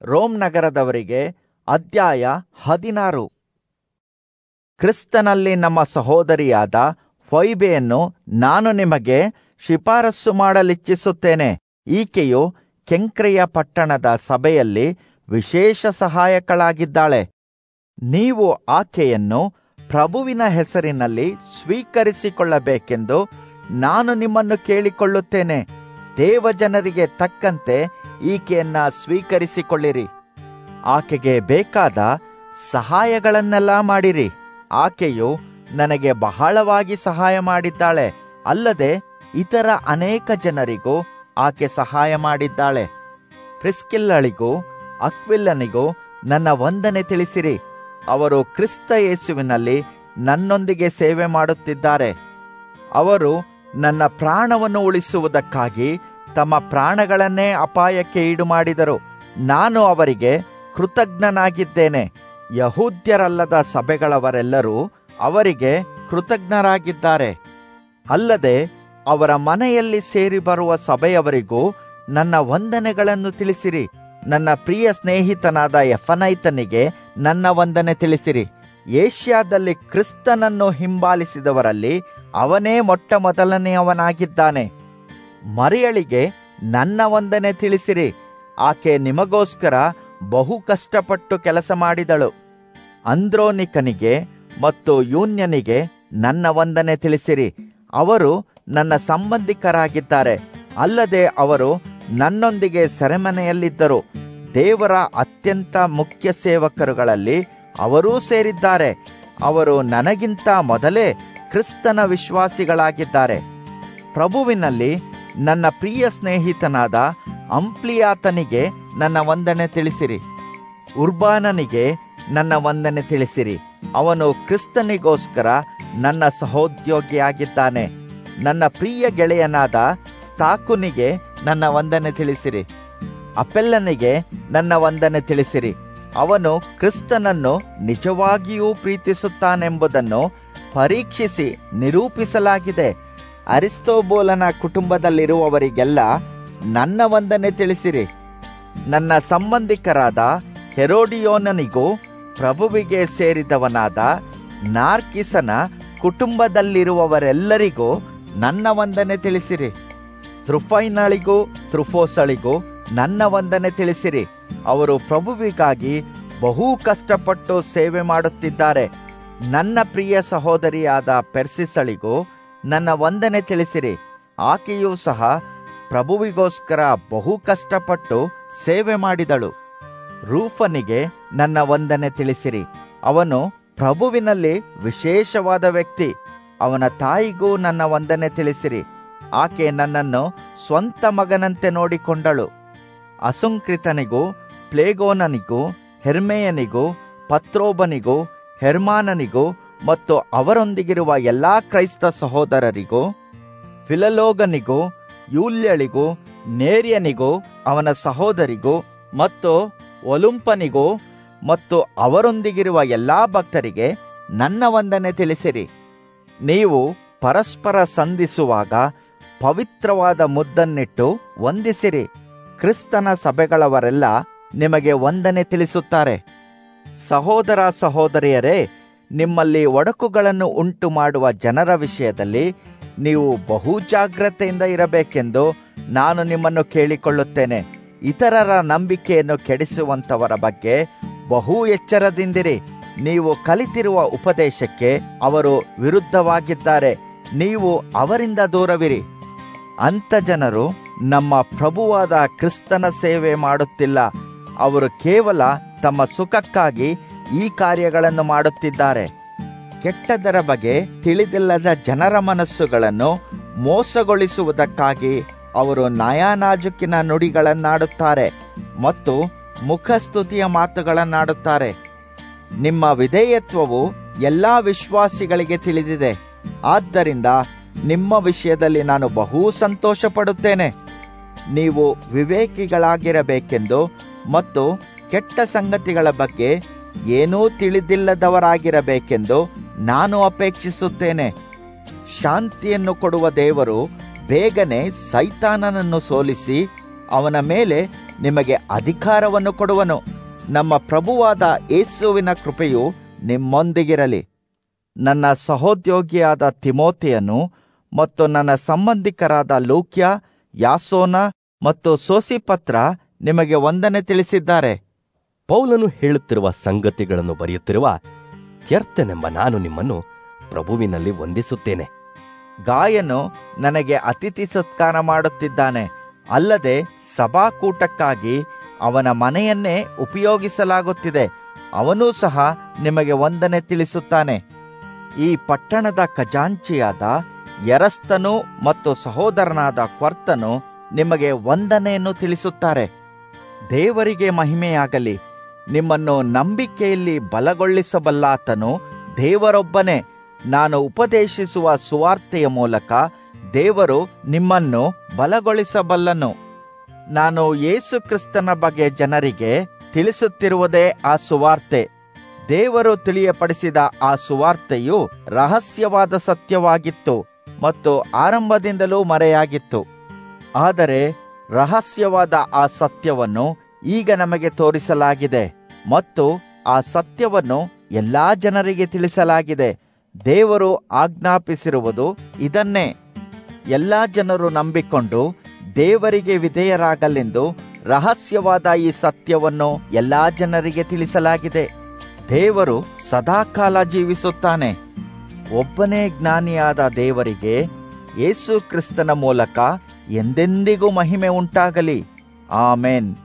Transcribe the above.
Rome ನಗರದವರಿಗೆ ಅಧ್ಯಾಯ ಹದಿನಾರು ಕ್ರಿಸ್ತನಲ್ಲಿ ನಮ್ಮ ಸಹೋದರಿಯಾದ ಫೊಯ್ಬೆಯನ್ನು ನಾನು ನಿಮಗೆ ಶಿಫಾರಸ್ಸು ಮಾಡಲಿಚ್ಛಿಸುತ್ತೇನೆ ಈಕೆಯು ಕೆಂಕ್ರೆಯ ಪಟ್ಟಣದ ಸಭೆಯಲ್ಲಿ ವಿಶೇಷ ಸಹಾಯಕಳಾಗಿದ್ದಾಳೆ ನೀವು ಆಕೆಯನ್ನು ಪ್ರಭುವಿನ ಹೆಸರಿನಲ್ಲಿ ಸ್ವೀಕರಿಸಿಕೊಳ್ಳಬೇಕೆಂದು ನಾನು ನಿಮ್ಮನ್ನು ಕೇಳಿಕೊಳ್ಳುತ್ತೇನೆ ದೇವಜನರಿಗೆ ತಕ್ಕಂತೆ ಈಕೆಯನ್ನ ಸ್ವೀಕರಿಸಿಕೊಳ್ಳಿರಿ ಆಕೆಗೆ ಬೇಕಾದ ಸಹಾಯಗಳನ್ನೆಲ್ಲ ಮಾಡಿರಿ ಆಕೆಯು ನನಗೆ ಬಹಳವಾಗಿ ಸಹಾಯ ಮಾಡಿದ್ದಾಳೆ ಅಲ್ಲದೆ ಇತರ ಅನೇಕ ಜನರಿಗೂ ಆಕೆ ಸಹಾಯ ಮಾಡಿದ್ದಾಳೆ ಪ್ರಿಸ್ಕಿಲ್ಲಳಿಗೂ ಅಕ್ವಿಲ್ಲನಿಗೂ ನನ್ನ ವಂದನೆ ತಿಳಿಸಿರಿ ಅವರು ಕ್ರಿಸ್ತ ಯೇಸುವಿನಲ್ಲಿ ನನ್ನೊಂದಿಗೆ ಸೇವೆ ಮಾಡುತ್ತಿದ್ದಾರೆ ಅವರು ನನ್ನ ಪ್ರಾಣವನ್ನು ಉಳಿಸುವುದಕ್ಕಾಗಿ ತಮ್ಮ ಪ್ರಾಣಗಳನ್ನೇ ಅಪಾಯಕ್ಕೆ ಈಡು ಮಾಡಿದರು ನಾನು ಅವರಿಗೆ ಕೃತಜ್ಞನಾಗಿದ್ದೇನೆ ಯಹೂದ್ಯರಲ್ಲದ ಸಭೆಗಳವರೆಲ್ಲರೂ ಅವರಿಗೆ ಕೃತಜ್ಞರಾಗಿದ್ದಾರೆ ಅಲ್ಲದೆ ಅವರ ಮನೆಯಲ್ಲಿ ಸೇರಿ ಬರುವ ಸಭೆಯವರಿಗೂ ನನ್ನ ವಂದನೆಗಳನ್ನು ತಿಳಿಸಿರಿ ನನ್ನ ಪ್ರಿಯ ಸ್ನೇಹಿತನಾದ ಎಫನೈತನಿಗೆ ನನ್ನ ವಂದನೆ ತಿಳಿಸಿರಿ ಏಷ್ಯಾದಲ್ಲಿ ಕ್ರಿಸ್ತನನ್ನು ಹಿಂಬಾಲಿಸಿದವರಲ್ಲಿ ಅವನೇ ಮೊಟ್ಟ ಮೊದಲನೆಯವನಾಗಿದ್ದಾನೆ ಮರಿಯಳಿಗೆ ನನ್ನ ವಂದನೆ ತಿಳಿಸಿರಿ ಆಕೆ ನಿಮಗೋಸ್ಕರ ಬಹು ಕಷ್ಟಪಟ್ಟು ಕೆಲಸ ಮಾಡಿದಳು ಅಂದ್ರೋನಿಕನಿಗೆ ಮತ್ತು ಯೂನ್ಯನಿಗೆ ನನ್ನ ವಂದನೆ ತಿಳಿಸಿರಿ ಅವರು ನನ್ನ ಸಂಬಂಧಿಕರಾಗಿದ್ದಾರೆ ಅಲ್ಲದೆ ಅವರು ನನ್ನೊಂದಿಗೆ ಸೆರೆಮನೆಯಲ್ಲಿದ್ದರು ದೇವರ ಅತ್ಯಂತ ಮುಖ್ಯ ಸೇವಕರುಗಳಲ್ಲಿ ಅವರೂ ಸೇರಿದ್ದಾರೆ ಅವರು ನನಗಿಂತ ಮೊದಲೇ ಕ್ರಿಸ್ತನ ವಿಶ್ವಾಸಿಗಳಾಗಿದ್ದಾರೆ ಪ್ರಭುವಿನಲ್ಲಿ ನನ್ನ ಪ್ರಿಯ ಸ್ನೇಹಿತನಾದ ಅಂಪ್ಲಿಯಾತನಿಗೆ ನನ್ನ ವಂದನೆ ತಿಳಿಸಿರಿ ಉರ್ಬಾನನಿಗೆ ನನ್ನ ವಂದನೆ ತಿಳಿಸಿರಿ ಅವನು ಕ್ರಿಸ್ತನಿಗೋಸ್ಕರ ನನ್ನ ಸಹೋದ್ಯೋಗಿಯಾಗಿದ್ದಾನೆ ನನ್ನ ಪ್ರಿಯ ಗೆಳೆಯನಾದ ಸ್ತಾಕುನಿಗೆ ನನ್ನ ವಂದನೆ ತಿಳಿಸಿರಿ ಅಪೆಲ್ಲನಿಗೆ ನನ್ನ ವಂದನೆ ತಿಳಿಸಿರಿ ಅವನು ಕ್ರಿಸ್ತನನ್ನು ನಿಜವಾಗಿಯೂ ಪ್ರೀತಿಸುತ್ತಾನೆಂಬುದನ್ನು ಪರೀಕ್ಷಿಸಿ ನಿರೂಪಿಸಲಾಗಿದೆ ಅರಿಸ್ತೋಬೋಲನ ಕುಟುಂಬದಲ್ಲಿರುವವರಿಗೆಲ್ಲ ನನ್ನ ವಂದನೆ ತಿಳಿಸಿರಿ ನನ್ನ ಸಂಬಂಧಿಕರಾದ ಹೆರೋಡಿಯೋನನಿಗೂ ಪ್ರಭುವಿಗೆ ಸೇರಿದವನಾದ ನಾರ್ಕಿಸನ ಕುಟುಂಬದಲ್ಲಿರುವವರೆಲ್ಲರಿಗೂ ನನ್ನ ವಂದನೆ ತಿಳಿಸಿರಿ ತ್ರುಫೈನಳಿಗೂ ತ್ರುಫೋಸಳಿಗೂ ನನ್ನ ವಂದನೆ ತಿಳಿಸಿರಿ ಅವರು ಪ್ರಭುವಿಗಾಗಿ ಬಹು ಕಷ್ಟಪಟ್ಟು ಸೇವೆ ಮಾಡುತ್ತಿದ್ದಾರೆ ನನ್ನ ಪ್ರಿಯ ಸಹೋದರಿಯಾದ ಪೆರ್ಸಿಸಳಿಗೂ ನನ್ನ ವಂದನೆ ತಿಳಿಸಿರಿ ಆಕೆಯೂ ಸಹ ಪ್ರಭುವಿಗೋಸ್ಕರ ಬಹು ಕಷ್ಟಪಟ್ಟು ಸೇವೆ ಮಾಡಿದಳು ರೂಫನಿಗೆ ನನ್ನ ವಂದನೆ ತಿಳಿಸಿರಿ ಅವನು ಪ್ರಭುವಿನಲ್ಲಿ ವಿಶೇಷವಾದ ವ್ಯಕ್ತಿ ಅವನ ತಾಯಿಗೂ ನನ್ನ ವಂದನೆ ತಿಳಿಸಿರಿ ಆಕೆ ನನ್ನನ್ನು ಸ್ವಂತ ಮಗನಂತೆ ನೋಡಿಕೊಂಡಳು ಅಸುಂಕೃತನಿಗೂ ಪ್ಲೇಗೋನನಿಗೂ ಹೆರ್ಮೆಯನಿಗೂ ಪತ್ರೋಬನಿಗೂ ಹೆರ್ಮಾನನಿಗೂ ಮತ್ತು ಅವರೊಂದಿಗಿರುವ ಎಲ್ಲಾ ಕ್ರೈಸ್ತ ಸಹೋದರರಿಗೂ ಫಿಲಲೋಗನಿಗೂ ಯೂಲ್ಯಳಿಗೂ ನೇರ್ಯನಿಗೂ ಅವನ ಸಹೋದರಿಗೂ ಮತ್ತು ಒಲುಂಪನಿಗೂ ಮತ್ತು ಅವರೊಂದಿಗಿರುವ ಎಲ್ಲಾ ಭಕ್ತರಿಗೆ ನನ್ನ ವಂದನೆ ತಿಳಿಸಿರಿ ನೀವು ಪರಸ್ಪರ ಸಂಧಿಸುವಾಗ ಪವಿತ್ರವಾದ ಮುದ್ದನ್ನಿಟ್ಟು ವಂದಿಸಿರಿ ಕ್ರಿಸ್ತನ ಸಭೆಗಳವರೆಲ್ಲ ನಿಮಗೆ ವಂದನೆ ತಿಳಿಸುತ್ತಾರೆ ಸಹೋದರ ಸಹೋದರಿಯರೇ ನಿಮ್ಮಲ್ಲಿ ಒಡಕುಗಳನ್ನು ಉಂಟು ಮಾಡುವ ಜನರ ವಿಷಯದಲ್ಲಿ ನೀವು ಬಹು ಜಾಗ್ರತೆಯಿಂದ ಇರಬೇಕೆಂದು ನಾನು ನಿಮ್ಮನ್ನು ಕೇಳಿಕೊಳ್ಳುತ್ತೇನೆ ಇತರರ ನಂಬಿಕೆಯನ್ನು ಕೆಡಿಸುವಂತವರ ಬಗ್ಗೆ ಬಹು ಎಚ್ಚರದಿಂದಿರಿ ನೀವು ಕಲಿತಿರುವ ಉಪದೇಶಕ್ಕೆ ಅವರು ವಿರುದ್ಧವಾಗಿದ್ದಾರೆ ನೀವು ಅವರಿಂದ ದೂರವಿರಿ ಅಂಥ ಜನರು ನಮ್ಮ ಪ್ರಭುವಾದ ಕ್ರಿಸ್ತನ ಸೇವೆ ಮಾಡುತ್ತಿಲ್ಲ ಅವರು ಕೇವಲ ತಮ್ಮ ಸುಖಕ್ಕಾಗಿ ಈ ಕಾರ್ಯಗಳನ್ನು ಮಾಡುತ್ತಿದ್ದಾರೆ ಕೆಟ್ಟದರ ಬಗ್ಗೆ ತಿಳಿದಿಲ್ಲದ ಜನರ ಮನಸ್ಸುಗಳನ್ನು ಮೋಸಗೊಳಿಸುವುದಕ್ಕಾಗಿ ಅವರು ನಯಾನಾಜುಕಿನ ನುಡಿಗಳನ್ನಾಡುತ್ತಾರೆ ಮತ್ತು ಮುಖಸ್ತುತಿಯ ಮಾತುಗಳನ್ನಾಡುತ್ತಾರೆ ನಿಮ್ಮ ವಿಧೇಯತ್ವವು ಎಲ್ಲಾ ವಿಶ್ವಾಸಿಗಳಿಗೆ ತಿಳಿದಿದೆ ಆದ್ದರಿಂದ ನಿಮ್ಮ ವಿಷಯದಲ್ಲಿ ನಾನು ಬಹು ಸಂತೋಷ ಪಡುತ್ತೇನೆ ನೀವು ವಿವೇಕಿಗಳಾಗಿರಬೇಕೆಂದು ಮತ್ತು ಕೆಟ್ಟ ಸಂಗತಿಗಳ ಬಗ್ಗೆ ಏನೂ ತಿಳಿದಿಲ್ಲದವರಾಗಿರಬೇಕೆಂದು ನಾನು ಅಪೇಕ್ಷಿಸುತ್ತೇನೆ ಶಾಂತಿಯನ್ನು ಕೊಡುವ ದೇವರು ಬೇಗನೆ ಸೈತಾನನನ್ನು ಸೋಲಿಸಿ ಅವನ ಮೇಲೆ ನಿಮಗೆ ಅಧಿಕಾರವನ್ನು ಕೊಡುವನು ನಮ್ಮ ಪ್ರಭುವಾದ ಯೇಸುವಿನ ಕೃಪೆಯು ನಿಮ್ಮೊಂದಿಗಿರಲಿ ನನ್ನ ಸಹೋದ್ಯೋಗಿಯಾದ ತಿಮೋತಿಯನು ಮತ್ತು ನನ್ನ ಸಂಬಂಧಿಕರಾದ ಲೂಕ್ಯ ಯಾಸೋನ ಮತ್ತು ಸೋಸಿಪತ್ರ ನಿಮಗೆ ವಂದನೆ ತಿಳಿಸಿದ್ದಾರೆ ಪೌಲನು ಹೇಳುತ್ತಿರುವ ಸಂಗತಿಗಳನ್ನು ಬರೆಯುತ್ತಿರುವ ತ್ಯರ್ಥನೆಂಬ ನಾನು ನಿಮ್ಮನ್ನು ಪ್ರಭುವಿನಲ್ಲಿ ವಂದಿಸುತ್ತೇನೆ ಗಾಯನು ನನಗೆ ಅತಿಥಿ ಸತ್ಕಾರ ಮಾಡುತ್ತಿದ್ದಾನೆ ಅಲ್ಲದೆ ಸಭಾಕೂಟಕ್ಕಾಗಿ ಅವನ ಮನೆಯನ್ನೇ ಉಪಯೋಗಿಸಲಾಗುತ್ತಿದೆ ಅವನೂ ಸಹ ನಿಮಗೆ ವಂದನೆ ತಿಳಿಸುತ್ತಾನೆ ಈ ಪಟ್ಟಣದ ಖಜಾಂಚಿಯಾದ ಎರಸ್ತನು ಮತ್ತು ಸಹೋದರನಾದ ಕ್ವರ್ತನು ನಿಮಗೆ ವಂದನೆಯನ್ನು ತಿಳಿಸುತ್ತಾರೆ ದೇವರಿಗೆ ಮಹಿಮೆಯಾಗಲಿ ನಿಮ್ಮನ್ನು ನಂಬಿಕೆಯಲ್ಲಿ ಬಲಗೊಳಿಸಬಲ್ಲಾತನು ದೇವರೊಬ್ಬನೇ ನಾನು ಉಪದೇಶಿಸುವ ಸುವಾರ್ತೆಯ ಮೂಲಕ ದೇವರು ನಿಮ್ಮನ್ನು ಬಲಗೊಳಿಸಬಲ್ಲನು ನಾನು ಯೇಸು ಕ್ರಿಸ್ತನ ಬಗ್ಗೆ ಜನರಿಗೆ ತಿಳಿಸುತ್ತಿರುವುದೇ ಆ ಸುವಾರ್ತೆ ದೇವರು ತಿಳಿಯಪಡಿಸಿದ ಆ ಸುವಾರ್ತೆಯು ರಹಸ್ಯವಾದ ಸತ್ಯವಾಗಿತ್ತು ಮತ್ತು ಆರಂಭದಿಂದಲೂ ಮರೆಯಾಗಿತ್ತು ಆದರೆ ರಹಸ್ಯವಾದ ಆ ಸತ್ಯವನ್ನು ಈಗ ನಮಗೆ ತೋರಿಸಲಾಗಿದೆ ಮತ್ತು ಆ ಸತ್ಯವನ್ನು ಎಲ್ಲಾ ಜನರಿಗೆ ತಿಳಿಸಲಾಗಿದೆ ದೇವರು ಆಜ್ಞಾಪಿಸಿರುವುದು ಇದನ್ನೇ ಎಲ್ಲಾ ಜನರು ನಂಬಿಕೊಂಡು ದೇವರಿಗೆ ವಿಧೇಯರಾಗಲೆಂದು ರಹಸ್ಯವಾದ ಈ ಸತ್ಯವನ್ನು ಎಲ್ಲಾ ಜನರಿಗೆ ತಿಳಿಸಲಾಗಿದೆ ದೇವರು ಸದಾಕಾಲ ಜೀವಿಸುತ್ತಾನೆ ಒಬ್ಬನೇ ಜ್ಞಾನಿಯಾದ ದೇವರಿಗೆ ಯೇಸು ಕ್ರಿಸ್ತನ ಮೂಲಕ ಎಂದೆಂದಿಗೂ ಮಹಿಮೆ ಉಂಟಾಗಲಿ ಆಮೇನ್